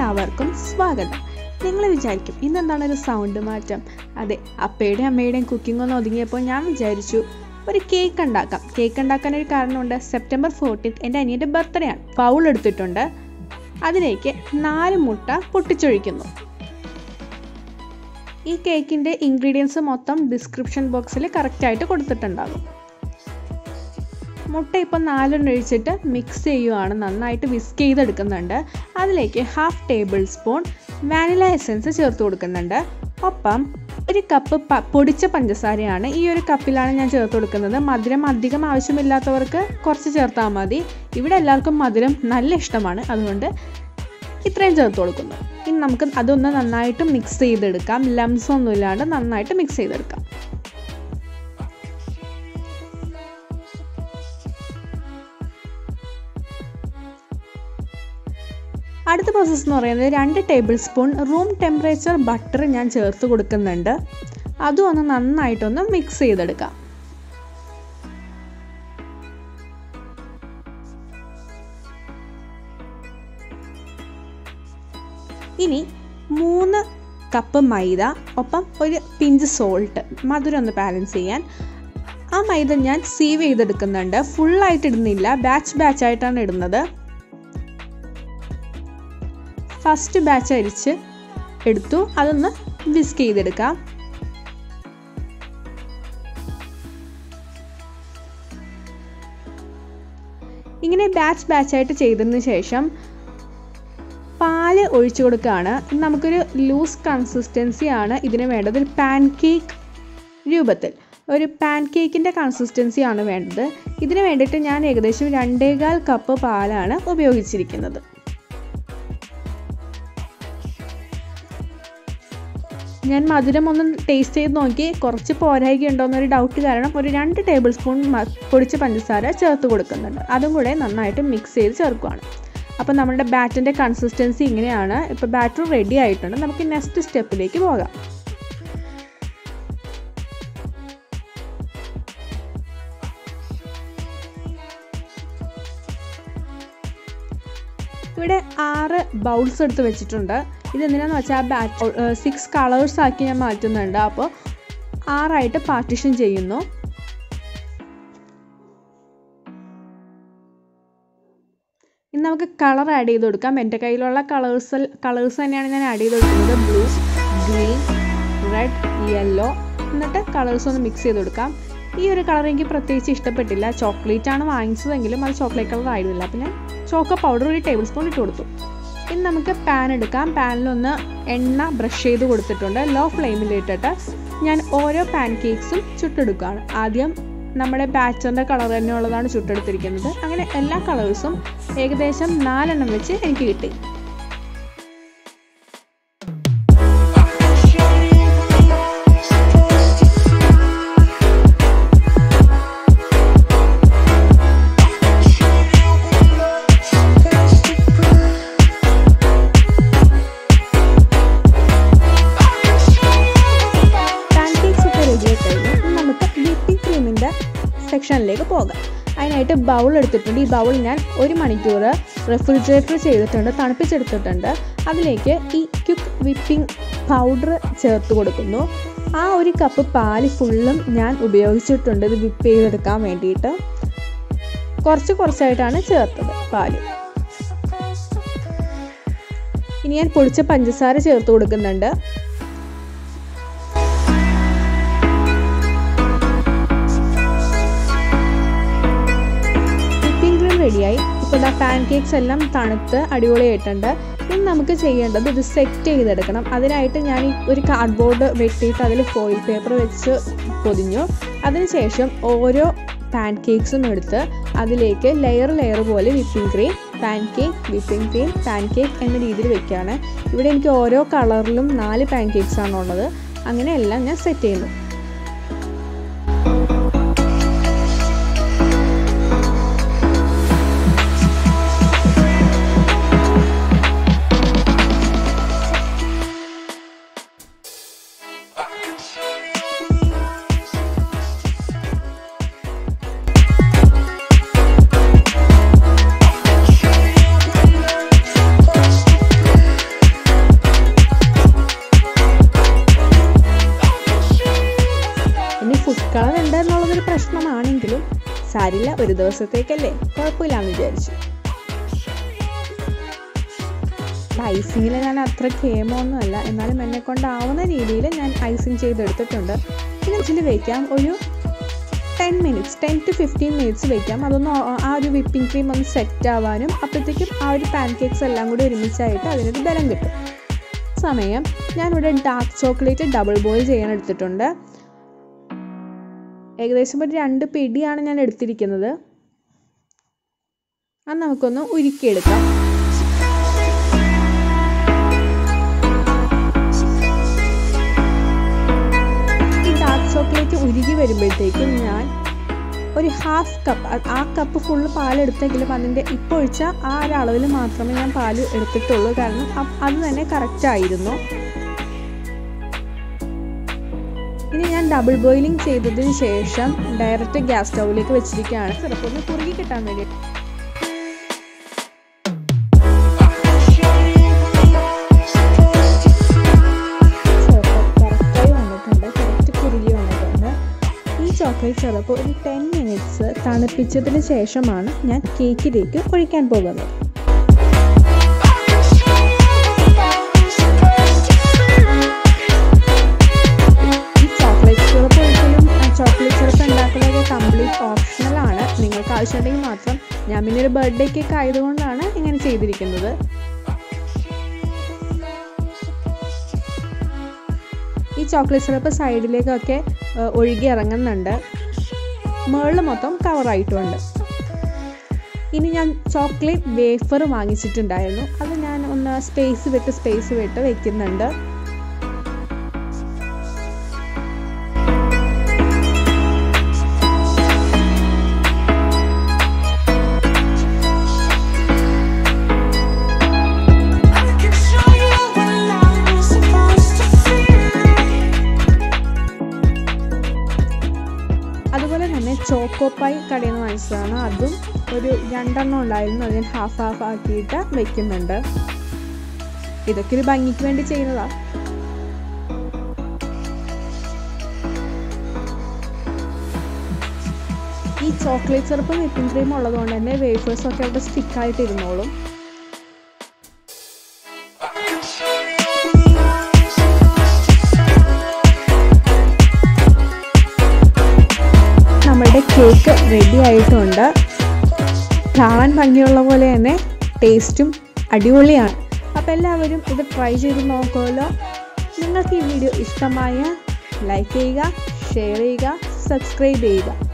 എല്ലാവർക്കും സ്വാഗതം നിങ്ങൾ വിചാരിക്കും ഇന്നെന്താണ് ഒരു സൗണ്ട് മാറ്റം അതെ അപ്പയുടെയും അമ്മയുടെയും കുക്കിംഗ് ഒന്ന് ഒതുങ്ങിയപ്പോൾ ഞാൻ വിചാരിച്ചു ഒരു കേക്ക് ഉണ്ടാക്കാം കേക്ക് ഉണ്ടാക്കാൻ ഒരു കാരണമുണ്ട് സെപ്റ്റംബർ ഫോർട്ടീൻത്ത് എൻ്റെ അനിയൻ്റെ ബർത്ത്ഡേ ആണ് പൗൾ എടുത്തിട്ടുണ്ട് അതിലേക്ക് നാല് മുട്ട പൊട്ടിച്ചൊഴിക്കുന്നു ഈ കേക്കിൻ്റെ ഇൻഗ്രീഡിയൻസ് മൊത്തം ഡിസ്ക്രിപ്ഷൻ ബോക്സിൽ കറക്റ്റായിട്ട് കൊടുത്തിട്ടുണ്ടാകും മുട്ട ഇപ്പം നാലെണ്ണം ഒഴിച്ചിട്ട് മിക്സ് ചെയ്യുവാണ് നന്നായിട്ട് വിസ്ക് ചെയ്തെടുക്കുന്നുണ്ട് അതിലേക്ക് half tablespoon vanilla essence ചേർത്ത് കൊടുക്കുന്നുണ്ട് ഒപ്പം ഒരു കപ്പ് പ പൊടിച്ച പഞ്ചസാരയാണ് ഈ ഒരു കപ്പിലാണ് ഞാൻ ചേർത്ത് കൊടുക്കുന്നത് മധുരം അധികം ആവശ്യമില്ലാത്തവർക്ക് കുറച്ച് ചേർത്താൽ മതി ഇവിടെ എല്ലാവർക്കും മധുരം നല്ല ഇഷ്ടമാണ് അതുകൊണ്ട് ഇത്രയും ചേർത്ത് കൊടുക്കുന്നു ഇനി നമുക്ക് അതൊന്ന് നന്നായിട്ട് മിക്സ് ചെയ്തെടുക്കാം ലംസ് ഒന്നും ഇല്ലാണ്ട് നന്നായിട്ട് മിക്സ് ചെയ്തെടുക്കാം അടുത്ത പ്രോസസ്സ് എന്ന് പറയുന്നത് രണ്ട് tablespoon room temperature butter ഞാൻ ചേർത്ത് കൊടുക്കുന്നുണ്ട് അതും ഒന്ന് നന്നായിട്ടൊന്ന് മിക്സ് ചെയ്തെടുക്കാം ഇനി മൂന്ന് കപ്പ് മൈദ ഒപ്പം ഒരു പിഞ്ച് സോൾട്ട് മധുരം ഒന്ന് ബാലൻസ് ചെയ്യാൻ ആ മൈദ ഞാൻ സീവ് ചെയ്തെടുക്കുന്നുണ്ട് ഫുള്ളായിട്ട് ഇടുന്നില്ല ബാച്ച് ബാച്ച് ആയിട്ടാണ് ഇടുന്നത് ഫസ്റ്റ് ബാച്ച് അരിച്ച് എടുത്തു അതൊന്ന് വിസ്ക് ചെയ്തെടുക്കാം ഇങ്ങനെ ബാച്ച് ബാച്ചായിട്ട് ചെയ്തതിന് ശേഷം പാല് ഒഴിച്ചു കൊടുക്കുകയാണ് നമുക്കൊരു ലൂസ് കൺസിസ്റ്റൻസി ആണ് ഇതിന് വേണ്ടത് ഒരു പാൻ കേക്ക് രൂപത്തിൽ ഒരു പാൻ കേക്കിൻ്റെ കൺസിസ്റ്റൻസി ആണ് വേണ്ടത് ഇതിന് വേണ്ടിയിട്ട് ഞാൻ ഏകദേശം രണ്ടേകാൽ കപ്പ് പാലാണ് ഉപയോഗിച്ചിരിക്കുന്നത് ഞാൻ മധുരം ഒന്ന് ടേസ്റ്റ് ചെയ്ത് നോക്കി കുറച്ച് പോരായിക ഉണ്ടോയെന്നൊരു ഡൗട്ട് കാരണം ഒരു രണ്ട് ടേബിൾ സ്പൂൺ പൊടിച്ച പഞ്ചസാര ചേർത്ത് കൊടുക്കുന്നുണ്ട് അതും കൂടെ നന്നായിട്ട് മിക്സ് ചെയ്ത് ചേർക്കുകയാണ് അപ്പോൾ നമ്മുടെ ബാറ്റിൻ്റെ കൺസിസ്റ്റൻസി ഇങ്ങനെയാണ് ഇപ്പോൾ ബാറ്റർ റെഡി ആയിട്ടുണ്ട് നമുക്ക് നെക്സ്റ്റ് സ്റ്റെപ്പിലേക്ക് പോകാം ഇവിടെ ആറ് ബൗൾസ് എടുത്ത് വെച്ചിട്ടുണ്ട് ഇത് എന്തിനാന്ന് വെച്ചാൽ ആ ബാറ്റ് സിക്സ് കളേഴ്സ് ആക്കി ഞാൻ മാറ്റുന്നുണ്ട് അപ്പോൾ ആറായിട്ട് പാർട്ടിഷൻ ചെയ്യുന്നു ഇനി നമുക്ക് കളർ ആഡ് ചെയ്ത് കൊടുക്കാം എൻ്റെ കയ്യിലുള്ള കളേഴ്സ് കളേഴ്സ് തന്നെയാണ് ഞാൻ ആഡ് ചെയ്ത് കൊടുക്കുന്നത് ബ്ലൂ ഗ്രീൻ റെഡ് യെല്ലോ എന്നിട്ട് കളേഴ്സ് ഒന്ന് മിക്സ് ചെയ്ത് കൊടുക്കാം ഈ ഒരു കളർ എനിക്ക് പ്രത്യേകിച്ച് ഇഷ്ടപ്പെട്ടില്ല ചോക്ലേറ്റ് ആണ് വാങ്ങിച്ചതെങ്കിലും അത് ചോക്ലേറ്റ് കളർ ആയിരുന്നില്ല അപ്പോൾ ഞാൻ ചോക്ക പൗഡർ ഒരു ടേബിൾ സ്പൂൺ ഇട്ട് കൊടുത്തു ഇനി നമുക്ക് പാൻ എടുക്കാം പാനിലൊന്ന് എണ്ണ ബ്രഷ് ചെയ്ത് കൊടുത്തിട്ടുണ്ട് ലോ ഫ്ലെയിമിൽ ഇട്ടിട്ട് ഞാൻ ഓരോ പാൻ കേക്ക്സും ചുട്ടെടുക്കുകയാണ് ആദ്യം നമ്മുടെ ബാച്ചറിൻ്റെ കളർ തന്നെയുള്ളതാണ് ചുട്ടെടുത്തിരിക്കുന്നത് അങ്ങനെ എല്ലാ കളേഴ്സും ഏകദേശം നാലെണ്ണം വെച്ച് എനിക്ക് കിട്ടി സെക്ഷനിലേക്ക് പോകാം അതിനായിട്ട് ബൗൾ എടുത്തിട്ടുണ്ട് ഈ ബൗൾ ഞാൻ ഒരു മണിക്കൂർ റെഫ്രിജറേറ്റർ ചെയ്തിട്ടുണ്ട് തണുപ്പിച്ചെടുത്തിട്ടുണ്ട് അതിലേക്ക് ഈ ക്യുക്ക് വിപ്പിംഗ് പൗഡർ ചേർത്ത് കൊടുക്കുന്നു ആ ഒരു കപ്പ് പാല് ഫുള്ളും ഞാൻ ഉപയോഗിച്ചിട്ടുണ്ട് ഇത് വിപ്പ് ചെയ്തെടുക്കാൻ വേണ്ടിയിട്ട് കുറച്ച് കുറച്ചായിട്ടാണ് ചേർത്തത് പാല് ഇനി ഞാൻ പൊടിച്ച പഞ്ചസാര ചേർത്ത് കൊടുക്കുന്നുണ്ട് റെഡിയായി ഇപ്പോൾ ഇതാ പാൻ കേക്ക്സ് എല്ലാം തണുത്ത് അടിപൊളിയായിട്ടുണ്ട് ഇനി നമുക്ക് ചെയ്യേണ്ടത് ഇത് സെറ്റ് ചെയ്തെടുക്കണം അതിനായിട്ട് ഞാൻ ഈ ഒരു കാർഡ്ബോർഡ് വെട്ടിയിട്ട് അതിൽ ഫോയിൽ പേപ്പർ വെച്ച് പൊതിഞ്ഞു അതിനുശേഷം ഓരോ പാൻ കേക്ക്സും എടുത്ത് അതിലേക്ക് ലെയർ ലെയർ പോലെ whipping cream pancake whipping cream pancake എന്ന രീതിയിൽ വെക്കുകയാണ് ഇവിടെ എനിക്ക് ഓരോ കളറിലും നാല് പാൻ കേക്ക്സ് ആണ് ഉള്ളത് അങ്ങനെ എല്ലാം ഞാൻ സെറ്റ് ചെയ്യുന്നു സാരില്ല ഒരു ദിവസത്തേക്കല്ലേ കുഴപ്പമില്ലാന്ന് വിചാരിച്ചു ഐസിങ്ങിൽ ഞാൻ അത്ര കേമൊന്നുമല്ല എന്നാലും എന്നെ കൊണ്ടാവുന്ന രീതിയിൽ ഞാൻ ഐസിങ് ചെയ്തെടുത്തിട്ടുണ്ട് പിന്നെ ഇതിൽ വയ്ക്കാം ഒരു ten minutes ten to fifteen minutes വയ്ക്കാം അതൊന്ന് ആ ഒരു വിപ്പിംഗ് ക്രീം ഒന്ന് സെറ്റ് ആവാനും അപ്പോഴത്തേക്കും ആ ഒരു പാൻ കേക്ക്സ് എല്ലാം കൂടി ഒരുമിച്ചായിട്ട് അതിനൊരു ബലം കിട്ടും സമയം ഞാനിവിടെ ഡാർക്ക് ചോക്ലേറ്റ് ഡബിൾ ബോയിൽ ചെയ്യാൻ എടുത്തിട്ടുണ്ട് ഏകദേശം ഒരു രണ്ട് പിടിയാണ് ഞാൻ എടുത്തിരിക്കുന്നത് അത് നമുക്കൊന്ന് ഉരുക്കിയെടുക്കാം ഈ ഡാർക്ക് ചോക്ലേറ്റ് ഉരുകി വരുമ്പോഴത്തേക്കും ഞാൻ ഒരു ഹാഫ് കപ്പ് ആ കപ്പ് ഫുള്ള് പാലെടുത്തെങ്കിലും അതിൻ്റെ ഇപ്പോൾ ഒഴിച്ച ആ ഒരു അളവിൽ മാത്രമേ ഞാൻ പാൽ എടുത്തിട്ടുള്ളൂ കാരണം അത് തന്നെ കറക്റ്റ് ആയിരുന്നു ഇനി ഞാൻ ഡബിൾ ബോയിലിംഗ് ചെയ്തതിന് ശേഷം ഡയറക്റ്റ് ഗ്യാസ് സ്റ്റൗവിലേക്ക് വെച്ചിരിക്കുകയാണ് ചിലപ്പോൾ ഒന്ന് കുറുകി കിട്ടാൻ വേണ്ടി കറക്റ്റായി വന്നിട്ടുണ്ട് കറക്റ്റ് കുറുകി വന്നിട്ടുണ്ട് ഈ ചോക്ലേറ്റ് സിറപ്പ് ഒരു ടെൻ മിനിറ്റ്സ് തണുപ്പിച്ചതിന് ശേഷമാണ് ഞാൻ കേക്കിലേക്ക് ഒഴിക്കാൻ പോകുന്നത് ഈ ചോക്ലേറ്റ് സിറപ്പ് ഒരിക്കലും ചോക്ലേറ്റ് സിറപ്പ് ഉണ്ടാക്കുന്നതൊക്കെ കംപ്ലീറ്റ് ഓപ്ഷണലാണ് നിങ്ങൾക്ക് ആവശ്യമുണ്ടെങ്കിൽ മാത്രം ഞാൻ പിന്നെ ഒരു ബർത്ത്ഡേ കേക്ക് ആയതുകൊണ്ടാണ് ഇങ്ങനെ ചെയ്തിരിക്കുന്നത് ഈ ചോക്ലേറ്റ് സിറപ്പ് സൈഡിലേക്കൊക്കെ ഒഴുകി ഇറങ്ങുന്നുണ്ട് മുകളിൽ മൊത്തം കവറായിട്ടുമുണ്ട് ഇനി ഞാൻ ചോക്ലേറ്റ് വേഫർ വാങ്ങിച്ചിട്ടുണ്ടായിരുന്നു അത് ഞാൻ ഒന്ന് സ്പേസ് വിട്ട് സ്പേസ് വിട്ട് വെക്കുന്നുണ്ട് അതുപോലെ തന്നെ ചോക്കോ പൈ കടയിൽ നിന്ന് വാങ്ങിച്ചതാണ് അതും ഒരു രണ്ടെണ്ണം ഉണ്ടായിരുന്നു അത് ഞാൻ ഹാഫ് ഹാഫ് ആക്കിയിട്ട് വെക്കുന്നുണ്ട് ഇതൊക്കെ ഒരു ഭംഗിക്ക് വേണ്ടി ചെയ്യുന്നതാ ഈ ചോക്ലേറ്റ് സിറപ്പും വിപ്പിംഗ് ക്രീമും ഉള്ളതുകൊണ്ട് തന്നെ വേഫേഴ്സ് ഒക്കെ അവിടെ സ്റ്റിക്കായിട്ട് ഇരുന്നോളും നമ്മുടെ കേക്ക് റെഡി ആയിട്ടുണ്ട് കാണാൻ ഭംഗിയുള്ള പോലെ തന്നെ ടേസ്റ്റും അടിപൊളിയാണ് അപ്പോൾ എല്ലാവരും ഇത് ട്രൈ ചെയ്ത് നോക്കുമല്ലോ നിങ്ങൾക്ക് ഈ വീഡിയോ ഇഷ്ടമായ ലൈക്ക് ചെയ്യുക ഷെയർ ചെയ്യുക സബ്സ്ക്രൈബ് ചെയ്യുക